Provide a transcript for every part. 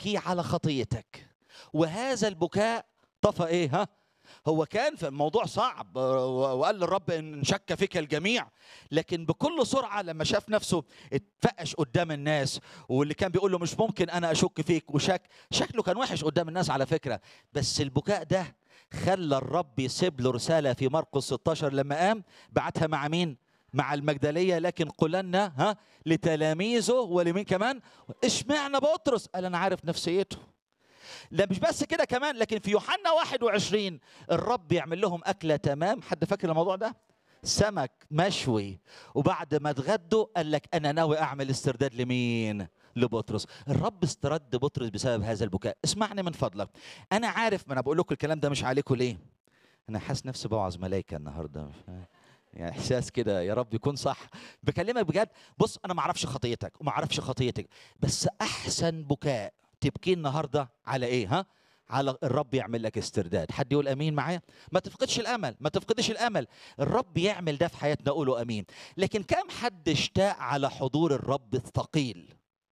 تبكي على خطيتك وهذا البكاء طفى ايه ها هو كان في الموضوع صعب وقال للرب ان شك فيك الجميع لكن بكل سرعه لما شاف نفسه اتفقش قدام الناس واللي كان بيقول له مش ممكن انا اشك فيك وشك شكله كان وحش قدام الناس على فكره بس البكاء ده خلى الرب يسيب له رساله في مرقس 16 لما قام بعتها مع مين؟ مع المجدليه لكن قل لنا ها لتلاميذه ولمين كمان؟ اشمعنى بطرس؟ قال انا عارف نفسيته لا مش بس كده كمان لكن في يوحنا 21 الرب يعمل لهم اكله تمام حد فاكر الموضوع ده سمك مشوي وبعد ما اتغدوا قال لك انا ناوي اعمل استرداد لمين لبطرس الرب استرد بطرس بسبب هذا البكاء اسمعني من فضلك انا عارف ما انا بقول لكم الكلام ده مش عليكم ليه انا حاسس نفسي بوعظ ملايكه النهارده يعني احساس كده يا رب يكون صح بكلمك بجد بص انا ما اعرفش خطيتك وما اعرفش خطيتك بس احسن بكاء تبكي النهارده على ايه ها على الرب يعمل لك استرداد حد يقول امين معايا ما تفقدش الامل ما تفقدش الامل الرب يعمل ده في حياتنا قولوا امين لكن كم حد اشتاق على حضور الرب الثقيل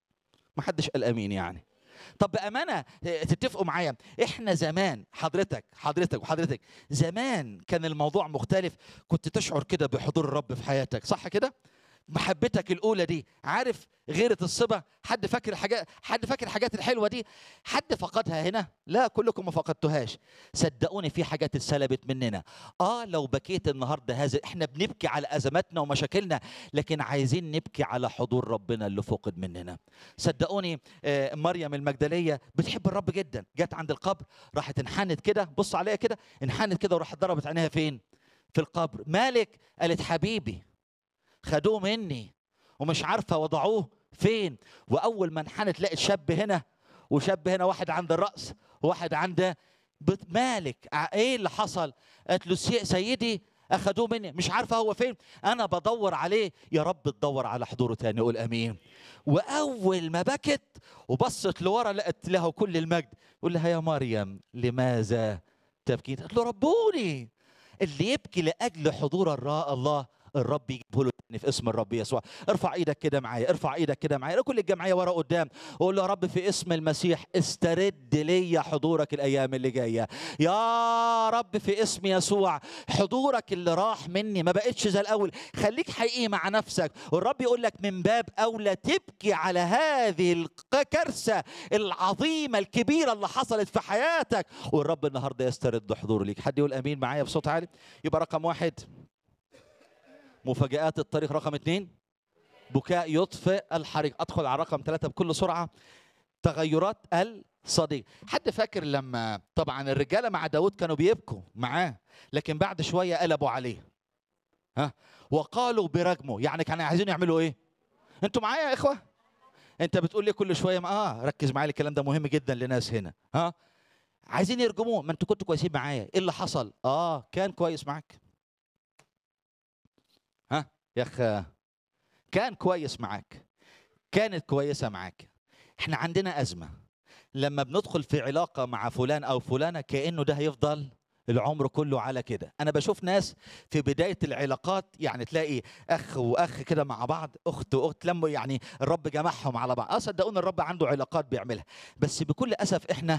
ما حدش قال امين يعني طب بامانه تتفقوا معايا احنا زمان حضرتك حضرتك وحضرتك زمان كان الموضوع مختلف كنت تشعر كده بحضور الرب في حياتك صح كده محبتك الاولى دي عارف غيرة الصبا حد فاكر الحاجات حد فاكر الحاجات الحلوه دي حد فقدها هنا لا كلكم ما فقدتوهاش صدقوني في حاجات اتسلبت مننا اه لو بكيت النهارده هذا احنا بنبكي على ازماتنا ومشاكلنا لكن عايزين نبكي على حضور ربنا اللي فقد مننا صدقوني آه مريم المجدليه بتحب الرب جدا جت عند القبر راحت انحنت كده بص عليها كده انحنت كده وراحت ضربت عينيها فين في القبر مالك قالت حبيبي خدوه مني ومش عارفه وضعوه فين واول ما انحنت لقت شاب هنا وشاب هنا واحد عند الراس وواحد عند مالك ايه اللي حصل قالت له سيدي اخدوه مني مش عارفه هو فين انا بدور عليه يا رب تدور على حضوره تاني قول امين واول ما بكت وبصت لورا لقت له كل المجد يقول لها يا مريم لماذا تبكين قالت له ربوني اللي يبكي لاجل حضور الله الرب يجيبه له تاني في اسم الرب يسوع ارفع ايدك كده معايا ارفع ايدك كده معايا كل الجمعيه ورا قدام وقول له يا رب في اسم المسيح استرد لي حضورك الايام اللي جايه يا رب في اسم يسوع حضورك اللي راح مني ما بقتش زي الاول خليك حقيقي مع نفسك والرب يقول لك من باب اولى تبكي على هذه الكارثه العظيمه الكبيره اللي حصلت في حياتك والرب النهارده يسترد حضوره ليك حد يقول امين معايا بصوت عالي يبقى رقم واحد مفاجآت الطريق رقم اثنين بكاء يطفئ الحريق أدخل على رقم ثلاثة بكل سرعة تغيرات الصديق حد فاكر لما طبعا الرجالة مع داود كانوا بيبكوا معاه لكن بعد شوية قلبوا عليه ها وقالوا برجمه يعني كانوا عايزين يعملوا ايه انتوا معايا يا اخوه انت بتقول لي كل شويه ما اه ركز معايا الكلام ده مهم جدا لناس هنا ها عايزين يرجموه ما انتوا كنتوا كويسين معايا ايه اللي حصل اه كان كويس معاك ها يا اخ كان كويس معاك كانت كويسه معاك احنا عندنا ازمه لما بندخل في علاقه مع فلان او فلانه كانه ده هيفضل العمر كله على كده انا بشوف ناس في بدايه العلاقات يعني تلاقي اخ واخ كده مع بعض اخت واخت لما يعني الرب جمعهم على بعض اه صدقوني الرب عنده علاقات بيعملها بس بكل اسف احنا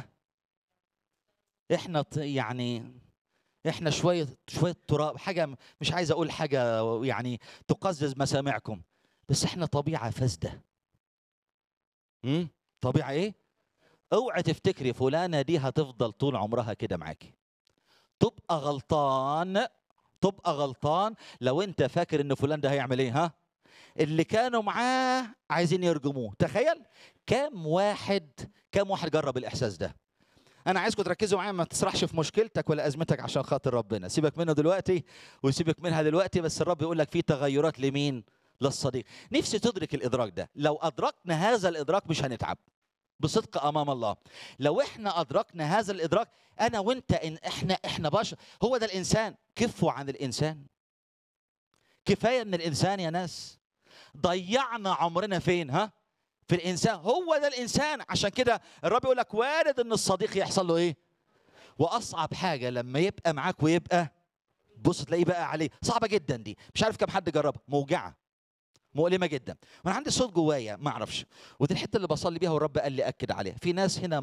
احنا يعني احنا شويه شويه تراب حاجه مش عايز اقول حاجه يعني تقزز مسامعكم بس احنا طبيعه فاسده امم طبيعه ايه اوعي تفتكري فلانه دي هتفضل طول عمرها كده معاكي تبقى غلطان تبقى غلطان لو انت فاكر ان فلان ده هيعمل ايه ها اللي كانوا معاه عايزين يرجموه تخيل كم واحد كم واحد جرب الاحساس ده انا عايزكم تركزوا معايا ما تسرحش في مشكلتك ولا ازمتك عشان خاطر ربنا سيبك منه دلوقتي وسيبك منها دلوقتي بس الرب يقول لك في تغيرات لمين للصديق نفسي تدرك الادراك ده لو ادركنا هذا الادراك مش هنتعب بصدق امام الله لو احنا ادركنا هذا الادراك انا وانت إن احنا احنا بشر هو ده الانسان كفوا عن الانسان كفايه من الانسان يا ناس ضيعنا عمرنا فين ها في الانسان هو ده الانسان عشان كده الرب يقول لك وارد ان الصديق يحصل له ايه واصعب حاجه لما يبقى معاك ويبقى بص تلاقيه بقى عليه صعبه جدا دي مش عارف كم حد جربها موجعه مؤلمه جدا وانا عندي صوت جوايا ما اعرفش ودي الحته اللي بصلي بيها والرب قال لي اكد عليها في ناس هنا